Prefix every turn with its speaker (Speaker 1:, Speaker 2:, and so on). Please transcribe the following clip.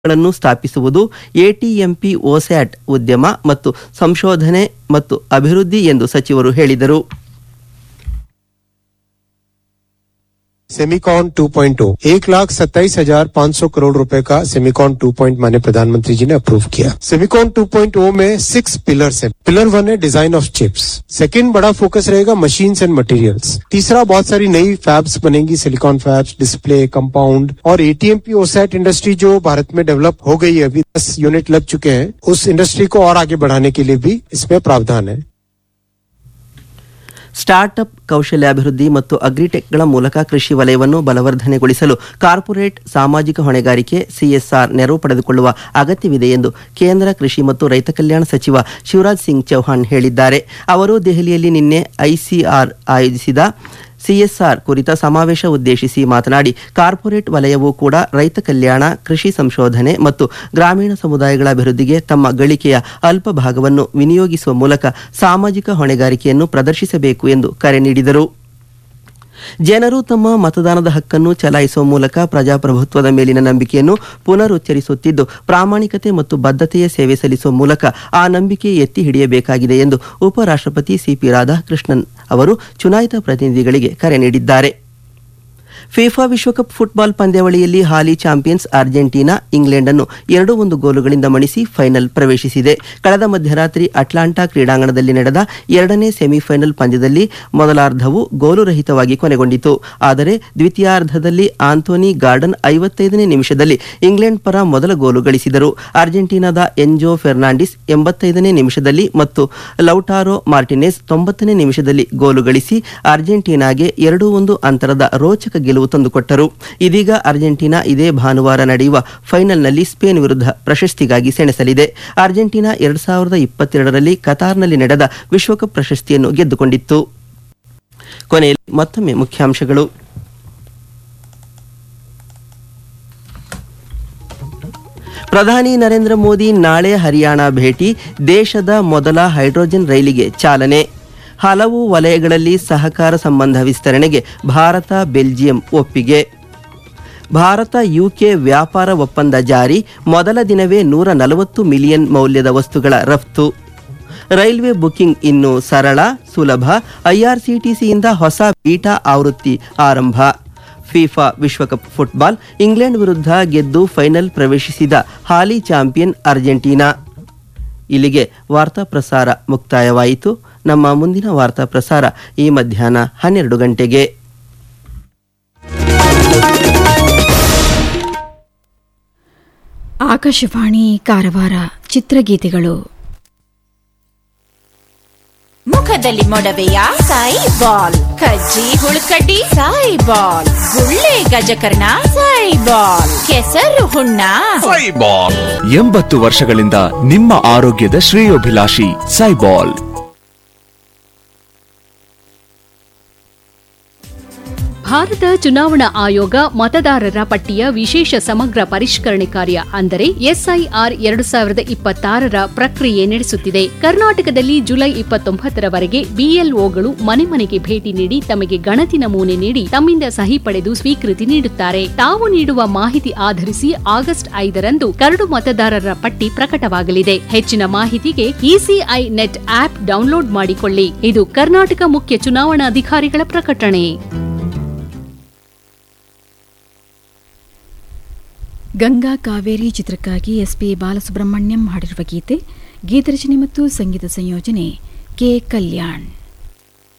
Speaker 1: ಗಳನ್ನು ಸ್ಥಾಪಿಸುವುದು ಎಟಿಎಂಪಿ ಓಸ್ಯಾಟ್ ಉದ್ಯಮ ಮತ್ತು ಸಂಶೋಧನೆ ಮತ್ತು ಅಭಿವೃದ್ಧಿ ಎಂದು ಸಚಿವರು ಹೇಳಿದರು
Speaker 2: सेमिकॉन 2.0 एक लाख सत्ताईस हजार पाँच सौ करोड़ रुपए का सेमिकॉन 2. पॉइंट माने प्रधानमंत्री जी ने अप्रूव किया सेमिकॉन 2.0 में सिक्स पिलर्स हैं पिलर वन है डिजाइन ऑफ चिप्स सेकंड बड़ा फोकस रहेगा मशीन्स एंड मटेरियल्स तीसरा बहुत सारी नई फैब्स बनेंगी सिलिकॉन फैब्स डिस्प्ले कंपाउंड और एटीएमपी ओसैट इंडस्ट्री जो भारत में डेवलप हो गई है अभी दस यूनिट लग चुके हैं उस इंडस्ट्री को और आगे बढ़ाने के लिए भी इसमें प्रावधान है
Speaker 1: ಸ್ಟಾರ್ಟ್ಅಪ್ ಕೌಶಲ್ಯಾಭಿವೃದ್ಧಿ ಮತ್ತು ಅಗ್ರಿಟೆಕ್ಗಳ ಮೂಲಕ ಕೃಷಿ ವಲಯವನ್ನು ಬಲವರ್ಧನೆಗೊಳಿಸಲು ಕಾರ್ಪೊರೇಟ್ ಸಾಮಾಜಿಕ ಹೊಣೆಗಾರಿಕೆ ಸಿಎಸ್ಆರ್ ನೆರವು ಪಡೆದುಕೊಳ್ಳುವ ಅಗತ್ಯವಿದೆ ಎಂದು ಕೇಂದ್ರ ಕೃಷಿ ಮತ್ತು ರೈತ ಕಲ್ಯಾಣ ಸಚಿವ ಶಿವರಾಜ್ ಸಿಂಗ್ ಚೌಹಾಣ್ ಹೇಳಿದ್ದಾರೆ ಅವರು ದೆಹಲಿಯಲ್ಲಿ ನಿನ್ನೆ ಐಸಿಆರ್ ಆಯೋಜಿಸಿದ ಸಿಎಸ್ಆರ್ ಕುರಿತ ಸಮಾವೇಶ ಉದ್ದೇಶಿಸಿ ಮಾತನಾಡಿ ಕಾರ್ಪೊರೇಟ್ ವಲಯವೂ ಕೂಡ ರೈತ ಕಲ್ಯಾಣ ಕೃಷಿ ಸಂಶೋಧನೆ ಮತ್ತು ಗ್ರಾಮೀಣ ಸಮುದಾಯಗಳ ಅಭಿವೃದ್ಧಿಗೆ ತಮ್ಮ ಗಳಿಕೆಯ ಅಲ್ಪ ಭಾಗವನ್ನು ವಿನಿಯೋಗಿಸುವ ಮೂಲಕ ಸಾಮಾಜಿಕ ಹೊಣೆಗಾರಿಕೆಯನ್ನು ಪ್ರದರ್ಶಿಸಬೇಕು ಎಂದು ಕರೆ ನೀಡಿದರು ಜನರು ತಮ್ಮ ಮತದಾನದ ಹಕ್ಕನ್ನು ಚಲಾಯಿಸುವ ಮೂಲಕ ಪ್ರಜಾಪ್ರಭುತ್ವದ ಮೇಲಿನ ನಂಬಿಕೆಯನ್ನು ಪುನರುಚ್ಚರಿಸುತ್ತಿದ್ದು ಪ್ರಾಮಾಣಿಕತೆ ಮತ್ತು ಬದ್ಧತೆಯ ಸೇವೆ ಸಲ್ಲಿಸುವ ಮೂಲಕ ಆ ನಂಬಿಕೆ ಎತ್ತಿ ಹಿಡಿಯಬೇಕಾಗಿದೆ ಎಂದು ಉಪರಾಷ್ಟ್ರಪತಿ ಸಿಪಿ ರಾಧಾಕೃಷ್ಣನ್ ಅವರು ಚುನಾಯಿತ ಪ್ರತಿನಿಧಿಗಳಿಗೆ ಕರೆ ನೀಡಿದ್ದಾರೆ ಫಿಫಾ ವಿಶ್ವಕಪ್ ಫುಟ್ಬಾಲ್ ಪಂದ್ಯಾವಳಿಯಲ್ಲಿ ಹಾಲಿ ಚಾಂಪಿಯನ್ಸ್ ಅರ್ಜೆಂಟೀನಾ ಇಂಗ್ಲೆಂಡ್ ಅನ್ನು ಎರಡು ಒಂದು ಗೋಲುಗಳಿಂದ ಮಣಿಸಿ ಫೈನಲ್ ಪ್ರವೇಶಿಸಿದೆ ಕಳೆದ ಮಧ್ಯರಾತ್ರಿ ಅಟ್ಲಾಂಟಾ ಕ್ರೀಡಾಂಗಣದಲ್ಲಿ ನಡೆದ ಎರಡನೇ ಸೆಮಿಫೈನಲ್ ಪಂದ್ಯದಲ್ಲಿ ಮೊದಲಾರ್ಧವು ಗೋಲುರಹಿತವಾಗಿ ಕೊನೆಗೊಂಡಿತು ಆದರೆ ದ್ವಿತೀಯಾರ್ಧದಲ್ಲಿ ಆಂಥೋನಿ ಗಾರ್ಡನ್ ಐವತ್ತೈದನೇ ನಿಮಿಷದಲ್ಲಿ ಇಂಗ್ಲೆಂಡ್ ಪರ ಮೊದಲ ಗೋಲು ಗಳಿಸಿದರು ಅರ್ಜೆಂಟೀನಾದ ಎನ್ಜೋ ಫೆರ್ನಾಂಡಿಸ್ ಎಂಬತ್ತೈದನೇ ನಿಮಿಷದಲ್ಲಿ ಮತ್ತು ಲೌಟಾರೋ ಮಾರ್ಟಿನೆಸ್ ತೊಂಬತ್ತನೇ ನಿಮಿಷದಲ್ಲಿ ಗೋಲು ಗಳಿಸಿ ಅರ್ಜೆಂಟೀನಾಗೆ ಎರಡು ಒಂದು ಅಂತರದ ರೋಚಕ ಗೆಲುವು ತಂದುಕೊಟ್ಟರು ಇದೀಗ ಅರ್ಜೆಂಟೀನಾ ಇದೇ ಭಾನುವಾರ ನಡೆಯುವ ಫೈನಲ್ನಲ್ಲಿ ಸ್ಪೇನ್ ವಿರುದ್ಧ ಪ್ರಶಸ್ತಿಗಾಗಿ ಸೆಣಸಲಿದೆ ಅರ್ಜೆಂಟೀನಾ ಎರಡ್ ಸಾವಿರದ ಇಪ್ಪತ್ತೆರಡರಲ್ಲಿ ಕತಾರ್ನಲ್ಲಿ ನಡೆದ ವಿಶ್ವಕಪ್ ಪ್ರಶಸ್ತಿಯನ್ನು ಗೆದ್ದುಕೊಂಡಿತ್ತು ಕೊನೆಯಲ್ಲಿ ಮತ್ತೊಮ್ಮೆ ಮುಖ್ಯಾಂಶಗಳು ಪ್ರಧಾನಿ ನರೇಂದ್ರ ಮೋದಿ ನಾಳೆ ಹರಿಯಾಣ ಭೇಟಿ ದೇಶದ ಮೊದಲ ಹೈಡ್ರೋಜನ್ ರೈಲಿಗೆ ಚಾಲನೆ ಹಲವು ವಲಯಗಳಲ್ಲಿ ಸಹಕಾರ ಸಂಬಂಧ ವಿಸ್ತರಣೆಗೆ ಭಾರತ ಬೆಲ್ಜಿಯಂ ಒಪ್ಪಿಗೆ ಭಾರತ ಯುಕೆ ವ್ಯಾಪಾರ ಒಪ್ಪಂದ ಜಾರಿ ಮೊದಲ ದಿನವೇ ನೂರ ನಲವತ್ತು ಮಿಲಿಯನ್ ಮೌಲ್ಯದ ವಸ್ತುಗಳ ರಫ್ತು ರೈಲ್ವೆ ಬುಕಿಂಗ್ ಇನ್ನು ಸರಳ ಸುಲಭ ಐಆರ್ಸಿಟಿಸಿಯಿಂದ ಹೊಸ ಬೀಟಾ ಆವೃತ್ತಿ ಆರಂಭ ಫಿಫಾ ವಿಶ್ವಕಪ್ ಫುಟ್ಬಾಲ್ ಇಂಗ್ಲೆಂಡ್ ವಿರುದ್ಧ ಗೆದ್ದು ಫೈನಲ್ ಪ್ರವೇಶಿಸಿದ ಹಾಲಿ ಚಾಂಪಿಯನ್ ಅರ್ಜೆಂಟೀನಾ ಇಲ್ಲಿಗೆ ವಾರ್ತಾ ಪ್ರಸಾರ ಮುಕ್ತಾಯವಾಯಿತು ನಮ್ಮ ಮುಂದಿನ ವಾರ್ತಾ ಪ್ರಸಾರ ಈ ಮಧ್ಯಾಹ್ನ ಹನ್ನೆರಡು ಗಂಟೆಗೆ
Speaker 3: ಆಕಾಶವಾಣಿ ಕಾರವಾರ ಚಿತ್ರಗೀತೆಗಳು
Speaker 4: ಮುಖದಲ್ಲಿ ಮೊಡವೆಯ ಸಾಯಿ ಬಾಲ್ ಕಜ್ಜಿ ಹುಳುಕಡ್ಡಿ ಸಾಯಿ ಬಾಲ್ ಗುಳ್ಳೆ ಗಜಕರ್ಣ ಸಾಯಿ ಬಾಲ್ ಕೆಸರು ಹುಣ್ಣ
Speaker 5: ಸೈಬಾಲ್ ಎಂಬತ್ತು ವರ್ಷಗಳಿಂದ ನಿಮ್ಮ ಆರೋಗ್ಯದ ಶ್ರೇಯೋಭಿಲಾಷಿ ಸೈಬಾಲ್
Speaker 6: ಭಾರತ ಚುನಾವಣಾ ಆಯೋಗ ಮತದಾರರ ಪಟ್ಟಿಯ ವಿಶೇಷ ಸಮಗ್ರ ಪರಿಷ್ಕರಣೆ ಕಾರ್ಯ ಅಂದರೆ ಎಸ್ಐಆರ್ ಎರಡು ಸಾವಿರದ ಇಪ್ಪತ್ತಾರರ ಪ್ರಕ್ರಿಯೆ ನಡೆಸುತ್ತಿದೆ ಕರ್ನಾಟಕದಲ್ಲಿ ಜುಲೈ ಇಪ್ಪತ್ತೊಂಬತ್ತರವರೆಗೆ ಬಿಎಲ್ಒಗಳು ಮನೆ ಮನೆಗೆ ಭೇಟಿ ನೀಡಿ ತಮಗೆ ಗಣತಿ ನಮೂನೆ ನೀಡಿ ತಮ್ಮಿಂದ ಸಹಿ ಪಡೆದು ಸ್ವೀಕೃತಿ ನೀಡುತ್ತಾರೆ ತಾವು ನೀಡುವ ಮಾಹಿತಿ ಆಧರಿಸಿ ಆಗಸ್ಟ್ ಐದರಂದು ಕರಡು ಮತದಾರರ ಪಟ್ಟಿ ಪ್ರಕಟವಾಗಲಿದೆ ಹೆಚ್ಚಿನ ಮಾಹಿತಿಗೆ ಇಸಿಐ ನೆಟ್ ಆಪ್ ಡೌನ್ಲೋಡ್ ಮಾಡಿಕೊಳ್ಳಿ ಇದು ಕರ್ನಾಟಕ ಮುಖ್ಯ ಚುನಾವಣಾಧಿಕಾರಿಗಳ ಪ್ರಕಟಣೆ
Speaker 3: ಗಂಗಾ ಕಾವೇರಿ ಚಿತ್ರಕ್ಕಾಗಿ ಎಸ್ಪಿ ಬಾಲಸುಬ್ರಹ್ಮಣ್ಯಂ ಹಾಡಿರುವ ಗೀತೆ ಗೀತರಚನೆ ಮತ್ತು ಸಂಗೀತ ಸಂಯೋಜನೆ ಕೆ ಕಲ್ಯಾಣ್